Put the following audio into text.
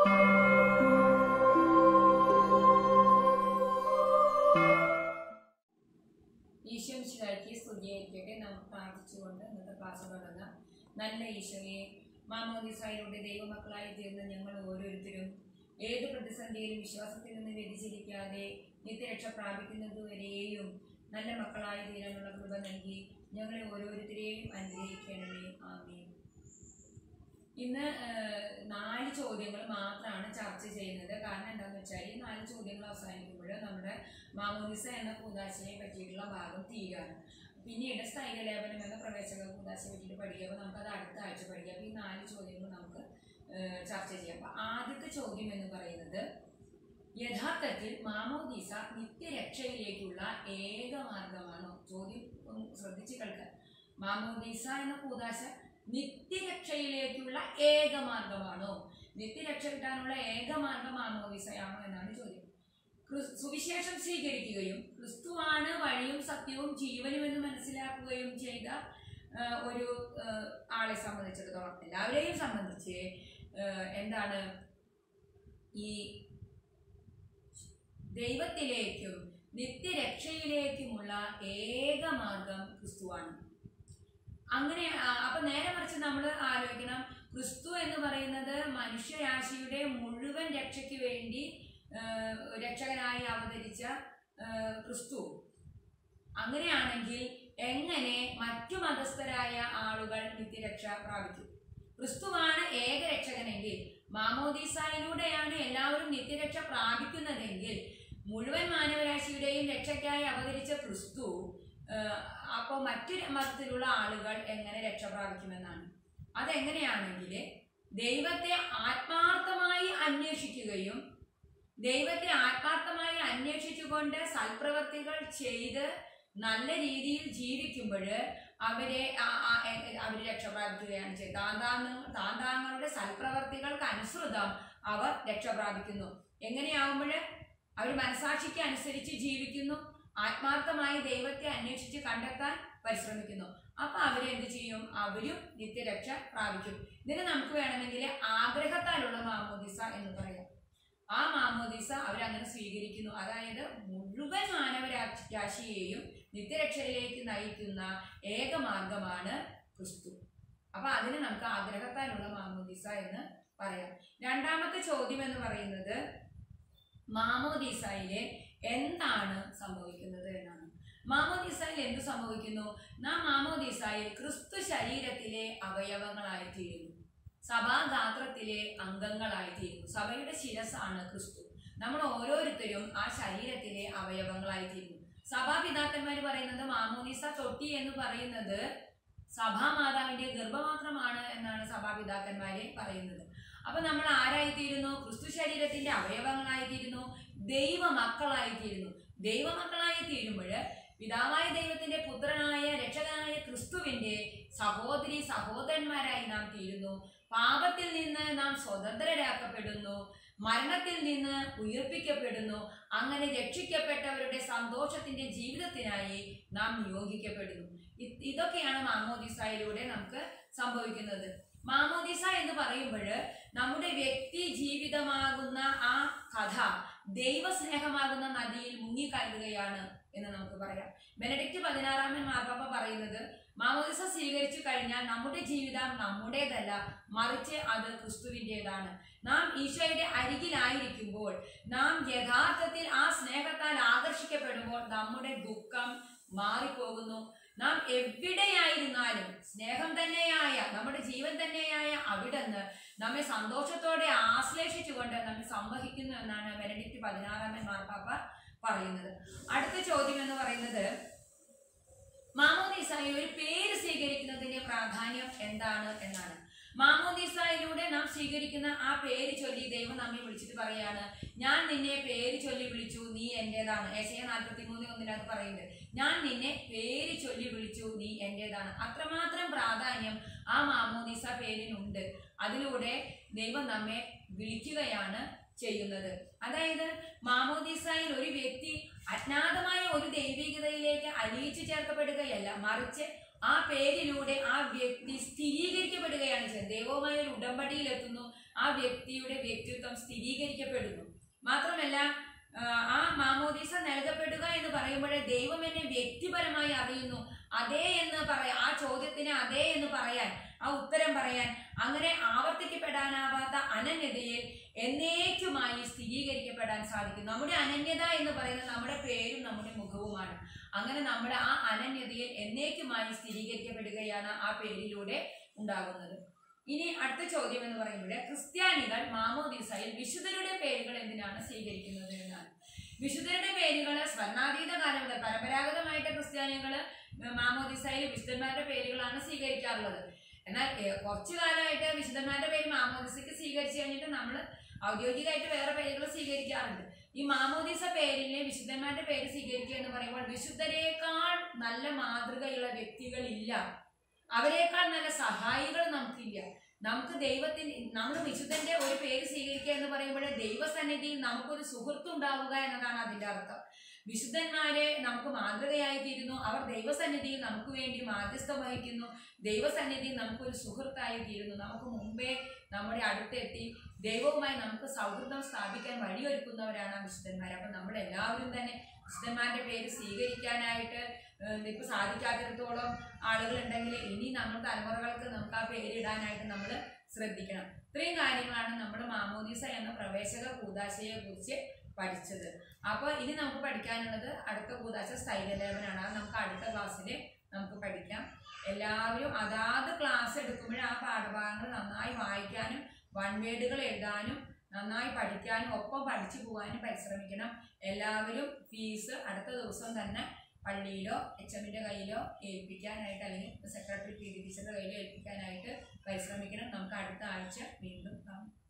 ഈശോ ശിവായ്ക്ക് സ്തുതിയായിരിക്കട്ടെ നമുക്ക് പ്രാർത്ഥിച്ചുകൊണ്ട് ഇന്നത്തെ ക്ലാസ് തുടങ്ങാം നല്ല ഈശോയെ മാമോദിസായിലൂടെ ദൈവമക്കളായി തീർന്ന ഞങ്ങൾ ഓരോരുത്തരും ഏത് പ്രതിസന്ധിയിലും വിശ്വാസത്തിൽ നിന്ന് വ്യതിചരിക്കാതെ നിത്യരക്ഷ പ്രാപിക്കുന്നതുവരെയും നല്ല മക്കളായി തീരാനുള്ള കൃപ നൽകി ഞങ്ങളെ ഓരോരുത്തരെയും അനുഗ്രഹിക്കണമേ ആമേൻ ഇന്ന് ഏഹ്, നാല് ചോദ്യങ്ങൾ മാത്രമാണ് ചർച്ച ചെയ്യുന്നത് കാരണം എന്താണെന്ന് വെച്ചാൽ ഈ നാല് ചോദ്യങ്ങൾ അവസാനിക്കുമ്പോൾ നമ്മുടെ മാമോദിസ എന്ന കൂതാശയെ പറ്റിയിട്ടുള്ള ഭാഗം തീരുകയാണ് പിന്നീട് സ്ഥൈര്യലേപനം എന്ന പ്രവേശക കൂതാശയെ പറ്റിയിട്ട് പഠിക്കുക അപ്പോൾ നമുക്കത് അടുത്ത ആഴ്ച പഠിക്കാം അപ്പോൾ ഈ നാല് ചോദ്യങ്ങൾ നമുക്ക് ഏഹ്, ചർച്ച ചെയ്യാം അപ്പോൾ ആദ്യത്തെ ചോദ്യം എന്ന് പറയുന്നത് യഥാർത്ഥത്തിൽ മാമോദീസ നിത്യരക്ഷയിലേക്കുള്ള ഏക മാർഗമാണോ ചോദ്യം ഒന്ന് ശ്രദ്ധിച്ച് കേൾക്കുക മാമോദീസ എന്ന കൂതാശ നിത്യരക്ഷയിലേക്കുള്ള ഏക മാർഗമാണോ നിത്യരക്ഷ കിട്ടാനുള്ള ഏക മാർഗം മാമോദീസയാണോ എന്നാണ് ചോദ്യം ക്രിസ്- സുവിശേഷം സ്വീകരിക്കുകയും ക്രിസ്തുവാണ് വഴിയും സത്യവും ജീവനും എന്ന് മനസ്സിലാക്കുകയും ചെയ്ത ആ, ഒരു ആ, ആളെ സംബന്ധിച്ചിടത്തോളം എല്ലാവരെയും സംബന്ധിച്ച് ആ, എന്താണ് ഈ ദൈവത്തിലേക്കും നിത്യരക്ഷയിലേക്കുമുള്ള ഏക മാർഗം ക്രിസ്തുവാണ് അങ്ങനെ ആ, അപ്പൊ നേരെ മറിച്ച് നമ്മൾ ആലോചിക്കണം ക്രിസ്തു എന്ന് പറയുന്നത് മനുഷ്യരാശിയുടെ മുഴുവൻ രക്ഷയ്ക്ക് വേണ്ടി ആ, രക്ഷകനായി അവതരിച്ച ആ, ക്രിസ്തു അങ്ങനെയാണെങ്കിൽ എങ്ങനെ മറ്റു മതസ്ഥരായ ആളുകൾ നിത്യരക്ഷ പ്രാപിക്കും ക്രിസ്തുവാണ് ഏക രക്ഷകനെങ്കിൽ മാമോദീസായിലൂടെയാണ് എല്ലാവരും നിത്യരക്ഷ പ്രാപിക്കുന്നതെങ്കിൽ മുഴുവൻ മാനവരാശിയുടെയും രക്ഷയ്ക്കായി അവതരിച്ച ക്രിസ്തു അപ്പോൾ മറ്റു മതത്തിലുള്ള ആളുകൾ എങ്ങനെ രക്ഷ പ്രാപിക്കുമെന്നാണ് അതെങ്ങനെയാണെങ്കിൽ ദൈവത്തെ ആത്മാർത്ഥമായി അന്വേഷിക്കുകയും ദൈവത്തെ ആത്മാർത്ഥമായി അന്വേഷിച്ചുകൊണ്ട് സൽപ്രവർത്തികൾ ചെയ്ത് നല്ല രീതിയിൽ ജീവിക്കുമ്പോൾ അവരെ ആ- ആ- എ- അവര് രക്ഷപ്രാപിക്കുകയാണ് ചെയ്യുന്നത് താന്താങ്ങൾ താന്താങ്ങളുടെ സൽപ്രവർത്തികൾക്ക് അനുസൃതം അവർ രക്ഷപ്രാപിക്കുന്നു എങ്ങനെയാവുമ്പോൾ അവർ മനസാക്ഷിക്ക് അനുസരിച്ച് ജീവിക്കുന്നു ആത്മാർത്ഥമായി ദൈവത്തെ അന്വേഷിച്ച് കണ്ടെത്താൻ പരിശ്രമിക്കുന്നു അപ്പൊ അവരെന്ത് ചെയ്യും അവരും നിത്യരക്ഷ പ്രാപിക്കും ഇതിന് നമുക്ക് വേണമെങ്കിൽ ആഗ്രഹത്താലുള്ള മാമോദിസ എന്ന് പറയാം ആ മാമോദിസ അവരങ്ങനെ സ്വീകരിക്കുന്നു അതായത് മുഴുവൻ മാനവരാശി രാശിയെയും നിത്യരക്ഷയിലേക്ക് നയിക്കുന്ന ഏക മാർഗമാണ് ക്രിസ്തു അപ്പൊ അതിന് നമുക്ക് ആഗ്രഹത്താലുള്ള മാമോദിസ എന്ന് പറയാം രണ്ടാമത്തെ ചോദ്യം എന്ന് പറയുന്നത് മാമോദീസയിലെ എന്താണ് സംഭവിക്കുന്നത് എന്നാണ് മാമോദീസയിൽ എന്ത് സംഭവിക്കുന്നു നാം മാമോദീസയിൽ ക്രിസ്തു ശരീരത്തിലെ അവയവങ്ങളായി തീരുന്നു സഭാഗാത്രത്തിലെ അംഗങ്ങളായി തീരുന്നു സഭയുടെ ശിരസാണ് ക്രിസ്തു നമ്മൾ ഓരോരുത്തരും ആ ശരീരത്തിലെ അവയവങ്ങളായി തീരുന്നു സഭാപിതാക്കന്മാർ പറയുന്നത് മാമോദീസ തൊട്ടി എന്ന് പറയുന്നത് സഭാമാതാവിന്റെ ഗർഭമാത്രമാണ് എന്നാണ് സഭാപിതാക്കന്മാരെ പറയുന്നത് അപ്പൊ നമ്മൾ ആരായിത്തീരുന്നു ക്രിസ്തു ശരീരത്തിന്റെ അവയവങ്ങളായിത്തീരുന്നു ദൈവ മക്കളായിത്തീരുന്നു ദൈവമക്കളായി തീരുമ്പോൾ പിതാവായ ദൈവത്തിന്റെ പുത്രനായ രക്ഷകനായ ക്രിസ്തുവിന്റെ സഹോദരി സഹോദരന്മാരായി നാം തീരുന്നു പാപത്തിൽ നിന്ന് നാം സ്വതന്ത്രരാക്കപ്പെടുന്നു മരണത്തിൽ നിന്ന് ഉയർപ്പിക്കപ്പെടുന്നു അങ്ങനെ രക്ഷിക്കപ്പെട്ടവരുടെ സന്തോഷത്തിന്റെ ജീവിതത്തിനായി നാം നിയോഗിക്കപ്പെടുന്നു ഇ- ഇതൊക്കെയാണ് മാമോദിസായിലൂടെ നമുക്ക് സംഭവിക്കുന്നത് മാമോദിസ എന്ന് പറയുമ്പോൾ നമ്മുടെ വ്യക്തി ജീവിതമാകുന്ന ആ കഥ ദൈവസ്നേഹമാകുന്ന നദിയിൽ മുങ്ങിക്കയറുകയാണ് എന്ന് നമുക്ക് പറയാം ബെനഡിക്റ്റ് പതിനാറാമൻ മാർപ്പാപ്പ പറയുന്നത് മാമോദിസ സ്വീകരിച്ചു കഴിഞ്ഞാൽ നമ്മുടെ ജീവിതം നമ്മുടേതല്ല മറിച്ച് അത് ക്രിസ്തുവിൻ്റെതാണ് നാം ഈശോയുടെ അരികിലായിരിക്കുമ്പോൾ നാം യഥാർത്ഥത്തിൽ ആ സ്നേഹത്താൽ ആകർഷിക്കപ്പെടുമ്പോൾ നമ്മുടെ ദുഃഖം മാറിപ്പോകുന്നു നാം എവിടെയായിരുന്നാലും സ്നേഹം തന്നെയായ നമ്മുടെ ജീവൻ തന്നെയായ അവിടുന്ന് നമ്മെ സന്തോഷത്തോടെ ആശ്ലേഷിച്ചുകൊണ്ട് നമ്മെ സംവഹിക്കുന്നു എന്നാണ് ബെനഡിക്റ്റ് പതിനാറാമൻ മാർപ്പാപ്പ പറയുന്നത് അടുത്ത ചോദ്യം എന്ന് പറയുന്നത് മാമോദീസായി ഒരു പേര് സ്വീകരിക്കുന്നതിന്റെ പ്രാധാന്യം എന്താണ് എന്നാണ് മാമോദീസായിലൂടെ നാം സ്വീകരിക്കുന്ന ആ പേര് ചൊല്ലി ദൈവം നമ്മെ വിളിച്ചിട്ട് പറയാണ് ഞാൻ നിന്നെ പേര് ചൊല്ലി വിളിച്ചു നീ എന്റേതാണ് ഏശയ നാൽപ്പത്തി മൂന്ന് ഒന്നിനകത്ത് പറയുന്നുണ്ട് ഞാൻ നിന്നെ പേര് ചൊല്ലി വിളിച്ചു നീ എന്റേതാണ് അത്രമാത്രം പ്രാധാന്യം ആ മാമോദീസ പേരിനുണ്ട് അതിലൂടെ ദൈവം നമ്മെ വിളിക്കുകയാണ് ചെയ്യുന്നത് അതായത് മാമോദീസായിൽ ഒരു വ്യക്തി അജ്ഞാതമായ ഒരു ദൈവികതയിലേക്ക് അലിയിച്ചു ചേർക്കപ്പെടുകയല്ല മറിച്ച് ആ പേരിലൂടെ ആ വ്യക്തി സ്ഥിരീകരിക്കപ്പെടുകയാണ് ചെയ്യുന്നത് ദൈവവുമായ ഒരു ഉടമ്പടിയിൽ എത്തുന്നു ആ വ്യക്തിയുടെ വ്യക്തിത്വം സ്ഥിരീകരിക്കപ്പെടുന്നു മാത്രമല്ല ആ, ആ മാമോദീസ നൽകപ്പെടുക എന്ന് പറയുമ്പോഴേ ദൈവം എന്നെ വ്യക്തിപരമായി അറിയുന്നു അതേ എന്ന് പറയാൻ ആ ചോദ്യത്തിന് അതേ എന്ന് പറയാൻ ആ ഉത്തരം പറയാൻ അങ്ങനെ ആവർത്തിക്കപ്പെടാനാവാത്ത അനന്യതയിൽ എന്നേക്കുമായി സ്ഥിരീകരിക്കപ്പെടാൻ സാധിക്കും നമ്മുടെ അനന്യത എന്ന് പറയുന്നത് നമ്മുടെ പേരും നമ്മുടെ മുഖവുമാണ് അങ്ങനെ നമ്മുടെ ആ അനന്യതയിൽ എന്നേക്കുമായി സ്ഥിരീകരിക്കപ്പെടുകയാണ് ആ പേരിലൂടെ ഉണ്ടാകുന്നത് ഇനി അടുത്ത ചോദ്യം എന്ന് പറയുമ്പോൾ ക്രിസ്ത്യാനികൾ മാമോദീസയിൽ വിശുദ്ധരുടെ പേരുകൾ എന്തിനാണ് സ്വീകരിക്കുന്നത് എന്നാണ് വിശുദ്ധരുടെ പേരുകൾ സ്വർണ്ണാതീത കാലം മുതൽ പരമ്പരാഗതമായിട്ട് ക്രിസ്ത്യാനികൾ മാമോദീസയിൽ വിശുദ്ധന്മാരുടെ പേരുകളാണ് സ്വീകരിക്കാറുള്ളത് എന്നാൽ ഏ, കുറച്ചു കാലമായിട്ട് വിശുദ്ധന്മാരുടെ പേര് മാമോദിസയ്ക്ക് സ്വീകരിച്ചു കഴിഞ്ഞിട്ട് നമ്മൾ ഔദ്യോഗികമായിട്ട് വേറെ പേരുകൾ സ്വീകരിക്കാറുണ്ട് ഈ മാമോദിസ പേരിലെ വിശുദ്ധന്മാരുടെ പേര് സ്വീകരിക്കുക എന്ന് പറയുമ്പോൾ വിശുദ്ധരേക്കാൾ നല്ല മാതൃകയുള്ള വ്യക്തികളില്ല അവരെക്കാൾ നല്ല സഹായികൾ നമുക്കില്ല നമുക്ക് ദൈവത്തിന് നമ്മൾ വിശുദ്ധന്റെ ഒരു പേര് സ്വീകരിക്കുക എന്ന് പറയുമ്പോൾ ദൈവസന്നിധിയിൽ നമുക്കൊരു സുഹൃത്ത് ഉണ്ടാവുക എന്നതാണ് അതിന്റെ അർത്ഥം വിശുദ്ധന്മാരെ നമുക്ക് മാതൃകയായി തീരുന്നു അവർ ദൈവസന്നിധിയിൽ നമുക്ക് വേണ്ടി മാധ്യസ്ഥം വഹിക്കുന്നു ദൈവസന്നിധിയിൽ നമുക്കൊരു സുഹൃത്തായി തീരുന്നു നമുക്ക് മുമ്പേ നമ്മുടെ അടുത്തെത്തി ദൈവവുമായി നമുക്ക് സൗഹൃദം സ്ഥാപിക്കാൻ വഴിയൊരുക്കുന്നവരാണ് ആ വിശുദ്ധന്മാർ അപ്പം നമ്മൾ എല്ലാവരും തന്നെ വിശുദ്ധന്മാരുടെ പേര് സ്വീകരിക്കാനായിട്ട് ഏഹ്, ഇപ്പൊ സാധിക്കാത്തിടത്തോളം ആളുകൾ ഉണ്ടെങ്കിൽ ഇനി നമ്മൾ തലമുറകൾക്ക് നമുക്ക് ആ പേരിടാനായിട്ട് നമ്മൾ ശ്രദ്ധിക്കണം ഇത്രയും കാര്യങ്ങളാണ് നമ്മൾ മാമോദീസ എന്ന പ്രവേശക കൂതാശയെ കുറിച്ച് പഠിച്ചത് അപ്പോൾ ഇനി നമുക്ക് പഠിക്കാനുള്ളത് അടുത്ത കൂതാശ സ്ഥൈര്യലേപനാണ് അത് നമുക്ക് അടുത്ത ക്ലാസ്സിൽ നമുക്ക് പഠിക്കാം എല്ലാവരും അതാത് ക്ലാസ് എടുക്കുമ്പോൾ ആ പാഠഭാഗങ്ങൾ നന്നായി വായിക്കാനും വൺ വേർഡുകൾ എഴുതാനും നന്നായി പഠിക്കാനും ഒപ്പം പഠിച്ചു പോകാനും പരിശ്രമിക്കണം എല്ലാവരും ഫീസ് അടുത്ത ദിവസം തന്നെ പള്ളിയിലോ എച്ച് എമ്മിൻ്റെ കയ്യിലോ ഏൽപ്പിക്കാനായിട്ട് അല്ലെങ്കിൽ സെക്രട്ടറി പി ഡി ടീച്ചറുടെ കയ്യിലോ ഏൽപ്പിക്കാനായിട്ട് പരിശ്രമിക്കണം നമുക്ക് അടുത്ത ആഴ്ച വീണ്ടും കാണാം